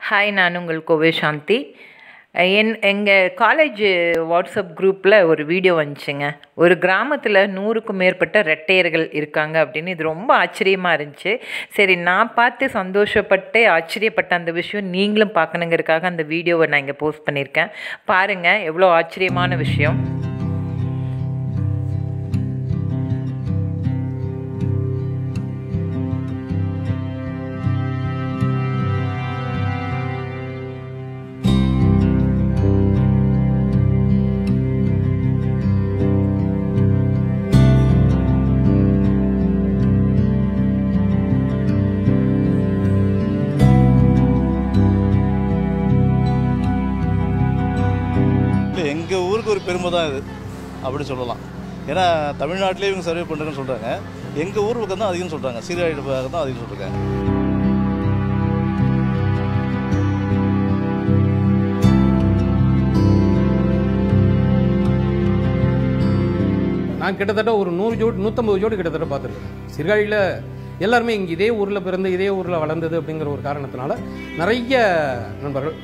hi நான் உங்கள் கோவை சாந்தி என் எங்கள் காலேஜ் வாட்ஸ்அப் குரூப்பில் ஒரு வீடியோ வந்துச்சுங்க ஒரு கிராமத்தில் நூறுக்கும் மேற்பட்ட ரெட்டையர்கள் இருக்காங்க அப்படின்னு இது ரொம்ப ஆச்சரியமாக இருந்துச்சு சரி நான் பார்த்து சந்தோஷப்பட்டு ஆச்சரியப்பட்ட அந்த விஷயம் நீங்களும் பார்க்கணுங்கிறதுக்காக அந்த வீடியோவை நான் இங்கே போஸ்ட் பண்ணியிருக்கேன் பாருங்கள் எவ்வளோ ஆச்சரியமான விஷயம் இல்லை எங்கள் ஊருக்கு ஒரு பெருமை தான் இது அப்படி சொல்லலாம் ஏன்னா தமிழ்நாட்டிலே இவங்க சர்வே பண்ணுறேன்னு சொல்கிறாங்க எங்கள் ஊர் பக்கம் தான் அதிகம் சொல்கிறாங்க சீர்காழி பக்கம் தான் அதிகம் சொல்லிருக்காங்க நான் கிட்டத்தட்ட ஒரு நூறு ஜோடி நூற்றம்பது ஜோடி கிட்டத்தட்ட பார்த்துருக்கேன் சீர்காழியில் எல்லாருமே இங்கே இதே ஊரில் பிறந்து இதே ஊரில் வளர்ந்தது அப்படிங்கிற ஒரு காரணத்தினால நிறைய நண்பர்கள்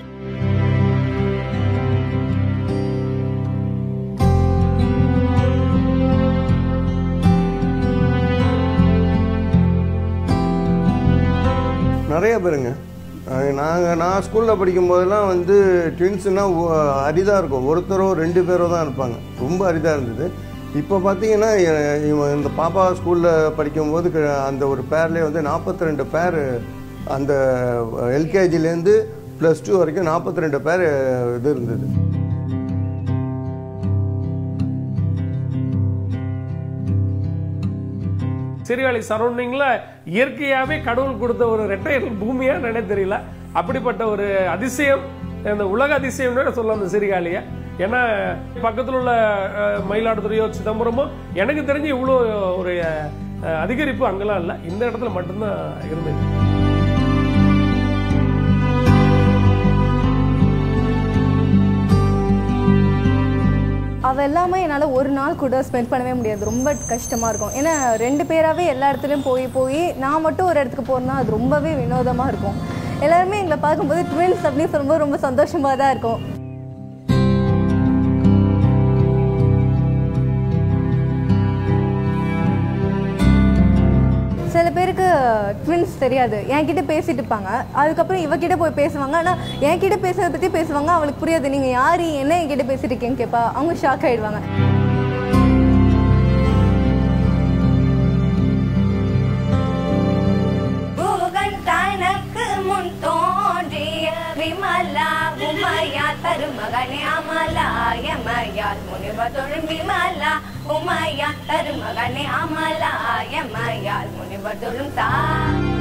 நிறைய பேருங்க நாங்கள் நான் ஸ்கூலில் படிக்கும்போதெல்லாம் வந்து ட்வின்ஸுனால் அரிதாக இருக்கும் ஒருத்தரோ ரெண்டு பேரோ தான் இருப்பாங்க ரொம்ப அரிதாக இருந்தது இப்போ பார்த்தீங்கன்னா எ- இவன் இந்த பாப்பா ஸ்கூலில் படிக்கும்போது க- அந்த ஒரு பேர்லேயே வந்து நாற்பத்தி ரெண்டு பேர் அந்த எல்கேஜிலேருந்து ப்ளஸ் டூ வரைக்கும் நாற்பத்தி ரெண்டு பேர் இது இருந்தது சீர்காழி சரௌண்டிங்கில் இயற்கையாகவே கடவுள் கொடுத்த ஒரு ரெட்டையர் பூமியா நினை தெரியல அப்படிப்பட்ட ஒரு அதிசயம் அந்த உலக அதிசயம்னு சொல்லலாம் அந்த சீர்காழியை ஏன்னா பக்கத்தில் உள்ள அஹ், மயிலாடுதுறையோ சிதம்பரமோ எனக்கு தெரிஞ்சு இவ்வளோ ஒரு அஹ், அதிகரிப்பு அங்கெல்லாம் இல்லை இந்த இடத்துல மட்டும்தான் இருந்தது அவ எல்லாமே என்னால் ஒரு நாள் கூட ஸ்பெண்ட் பண்ணவே முடியாது ரொம்ப கஷ்டமாக இருக்கும் ஏன்னா ரெண்டு பேராகவே எல்லா இடத்துலையும் போய் போய் நான் மட்டும் ஒரு இடத்துக்கு போகிறேன்னா அது ரொம்பவே வினோதமாக இருக்கும் எல்லாருமே எங்களை பார்க்கும்போது ட்வின்ஸ் அப்படின்னு சொல்லும்போது ரொம்ப சந்தோஷமாக தான் இருக்கும் சில பேருக்கு ட்வின்ஸ் தெரியாது என்கிட்ட பேசிட்டு இருப்பாங்க அதுக்கப்புறம் இவகிட்ட போய் பேசுவாங்க ஆனால் என்கிட்ட பேசுறத பற்றி பேசுவாங்க அவளுக்கு புரியாது நீங்கள் யார் என்ன என்கிட்ட பேசிட்டு இருக்கீங்க கேட்பா அவங்க ஷாக் ஆயிடுவாங்க பூகன் தனக்கு முன் தோன்றிய விமலா உமையா தருமகனே அமலாயமயால் முனிவர் தொழும் விமலா உமையா தருமகனே அமலாயமயால் முனிவர் தொழும் தா